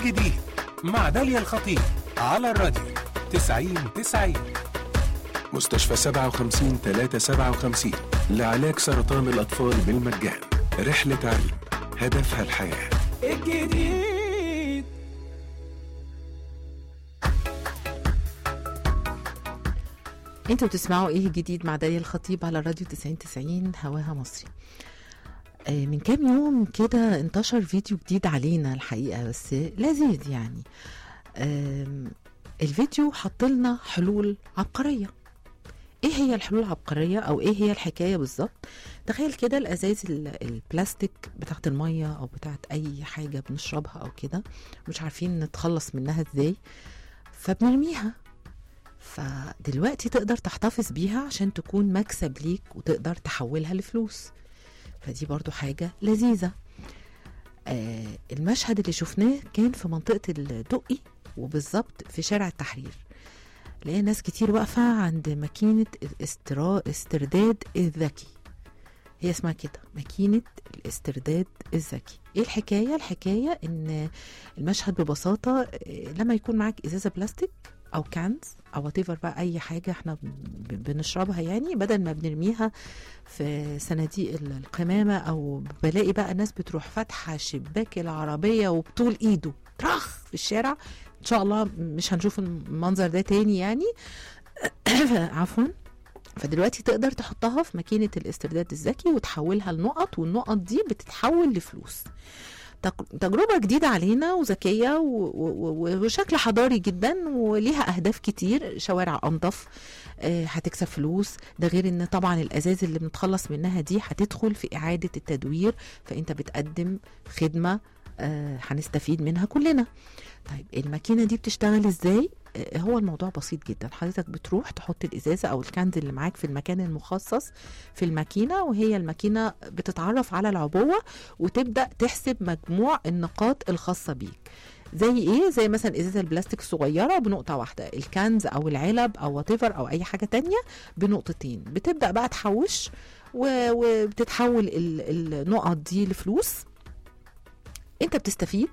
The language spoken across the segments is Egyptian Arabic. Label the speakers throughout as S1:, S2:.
S1: الجديد مع داليا الخطيب على الراديو 90 90
S2: مستشفى 57 357 لعلاج سرطان الأطفال بالمجان رحلة علم هدفها الحياة
S3: الجديد
S4: انتوا بتسمعوا ايه جديد مع داليا الخطيب على الراديو 90 90 هواها مصري آه، من كام يوم كده انتشر فيديو جديد علينا الحقيقة بس لذيذ يعني آم، الفيديو حط لنا حلول عبقرية ايه هي الحلول العبقرية او ايه هي الحكاية بالظبط تخيل كده الازاز ال- البلاستيك بتاعت المية او بتاعت اي حاجة بنشربها او كده مش عارفين نتخلص منها ازاي فبنرميها فدلوقتي تقدر تحتفظ بيها عشان تكون مكسب ليك وتقدر تحولها لفلوس فدي برضو حاجة لذيذة آه المشهد اللي شفناه كان في منطقة الدقي وبالظبط في شارع التحرير لقينا ناس كتير واقفة عند ماكينة استرا... استرداد الذكي هي اسمها كده ماكينة الاسترداد الذكي ايه الحكاية؟ الحكاية ان المشهد ببساطة آه، لما يكون معاك ازازة بلاستيك او كانز او whatever بقى اي حاجة احنا ب- بنشربها يعني بدل ما بنرميها في صناديق ال- القمامة او بلاقي بقى ناس بتروح فاتحة شباك العربية وبطول ايده طرخ في الشارع ان شاء الله مش هنشوف المنظر ده تاني يعني عفوا فدلوقتي تقدر تحطها في ماكينة الاسترداد الذكي وتحولها لنقط والنقط دي بتتحول لفلوس تج- تجربة جديدة علينا وذكية و- و- و- وشكل حضاري جدا وليها أهداف كتير شوارع أنظف آه، هتكسب فلوس ده غير ان طبعا الازاز اللي بنتخلص منها دي هتدخل في اعاده التدوير فانت بتقدم خدمه آه، هنستفيد منها كلنا طيب الماكينه دي بتشتغل ازاي آه، هو الموضوع بسيط جدا حضرتك بتروح تحط الازازه او الكنز اللي معاك في المكان المخصص في الماكينه وهي الماكينه بتتعرف على العبوه وتبدا تحسب مجموع النقاط الخاصه بيك زي ايه زي مثلا ازازه البلاستيك الصغيره بنقطه واحده الكنز او العلب او وات او اي حاجه تانية بنقطتين بتبدا بقى تحوش و- وبتتحول ال- النقط دي لفلوس انت بتستفيد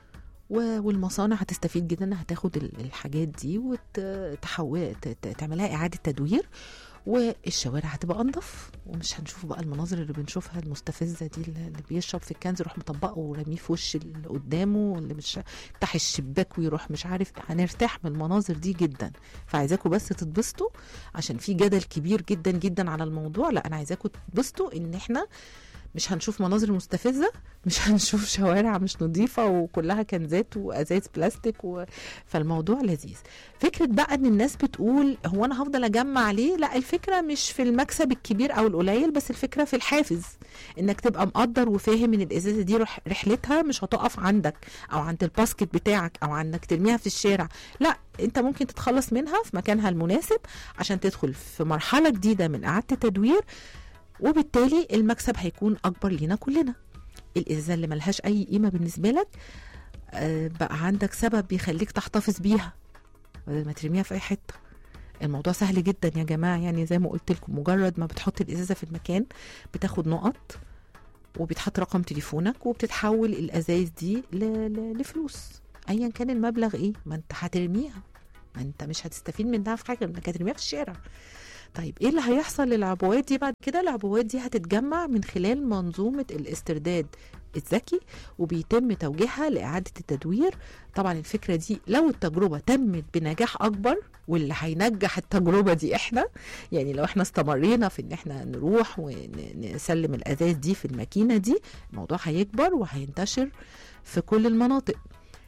S4: و- والمصانع هتستفيد جدا انها هتاخد ال- الحاجات دي وتحول تعملها اعاده تدوير والشوارع هتبقى انضف ومش هنشوف بقى المناظر اللي بنشوفها المستفزه دي اللي اللي بيشرب في الكنز يروح مطبقه ورميه في وش اللي قدامه واللي مش يفتح الشباك ويروح مش عارف هنرتاح من المناظر دي جدا فعايزاكم بس تتبسطوا عشان في جدل كبير جدا جدا على الموضوع لا انا عايزاكم تتبسطوا ان احنا مش هنشوف مناظر مستفزه مش هنشوف شوارع مش نظيفه وكلها كنزات وازاز بلاستيك و... فالموضوع لذيذ فكره بقى ان الناس بتقول هو انا هفضل اجمع ليه لا الفكره مش في المكسب الكبير او القليل بس الفكره في الحافز انك تبقى مقدر وفاهم ان الازازه دي رح... رحلتها مش هتقف عندك او عند الباسكت بتاعك او انك ترميها في الشارع لا انت ممكن تتخلص منها في مكانها المناسب عشان تدخل في مرحله جديده من اعاده التدوير وبالتالي المكسب هيكون اكبر لينا كلنا الازازه اللي ملهاش اي قيمه بالنسبه لك آه، بقى عندك سبب بيخليك تحتفظ بيها بدل ما ترميها في اي حته الموضوع سهل جدا يا جماعه يعني زي ما قلت لكم مجرد ما بتحط الازازه في المكان بتاخد نقط وبيتحط رقم تليفونك وبتتحول الازايز دي ل... ل... لفلوس ايا كان المبلغ ايه ما انت هترميها ما انت مش هتستفيد منها في حاجه انك هترميها في الشارع طيب ايه اللي هيحصل للعبوات دي بعد كده العبوات دي هتتجمع من خلال منظومة الاسترداد الذكي وبيتم توجيهها لإعادة التدوير طبعا الفكرة دي لو التجربة تمت بنجاح أكبر واللي هينجح التجربة دي احنا يعني لو احنا استمرينا في ان احنا نروح ونسلم الأزاز دي في الماكينة دي الموضوع هيكبر وهينتشر في كل المناطق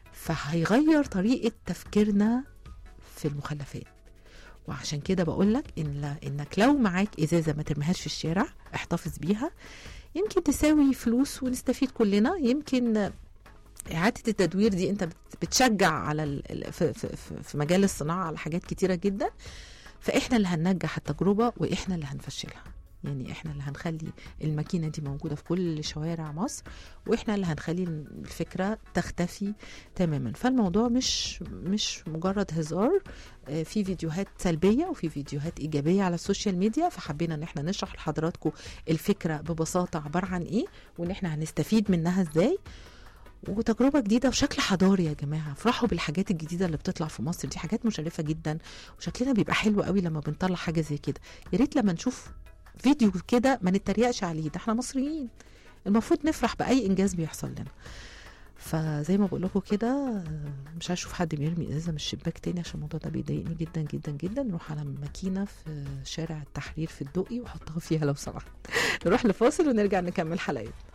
S4: فهيغير طريقة تفكيرنا في المخلفات وعشان كده بقول لك إن لا انك لو معاك ازازه ما ترميهاش في الشارع احتفظ بيها يمكن تساوي فلوس ونستفيد كلنا يمكن إعادة التدوير دي أنت بت- بتشجع على ال- ال- في, في, في- في مجال الصناعة على حاجات كتيرة جدا فإحنا اللي هننجح التجربة وإحنا اللي هنفشلها يعني احنا اللي هنخلي الماكينه دي موجوده في كل شوارع مصر واحنا اللي هنخلي الفكره تختفي تماما فالموضوع مش مش مجرد هزار آه، في فيديوهات سلبيه وفي فيديوهات ايجابيه على السوشيال ميديا فحبينا ان احنا نشرح لحضراتكم الفكره ببساطه عباره عن ايه وان احنا هنستفيد منها ازاي وتجربة جديدة وشكل حضاري يا جماعة افرحوا بالحاجات الجديدة اللي بتطلع في مصر دي حاجات مشرفة جدا وشكلنا بيبقى حلو قوي لما بنطلع حاجة زي كده يا ريت لما نشوف فيديو كده ما نتريقش عليه ده احنا مصريين المفروض نفرح بأي إنجاز بيحصل لنا فزي ما بقول لكم كده مش عايز اشوف حد بيرمي ازازه من الشباك تاني عشان الموضوع ده بيضايقني جدا جدا جدا نروح على ماكينه في شارع التحرير في الدقي وحطها فيها لو سمحت نروح لفاصل ونرجع نكمل حلقتنا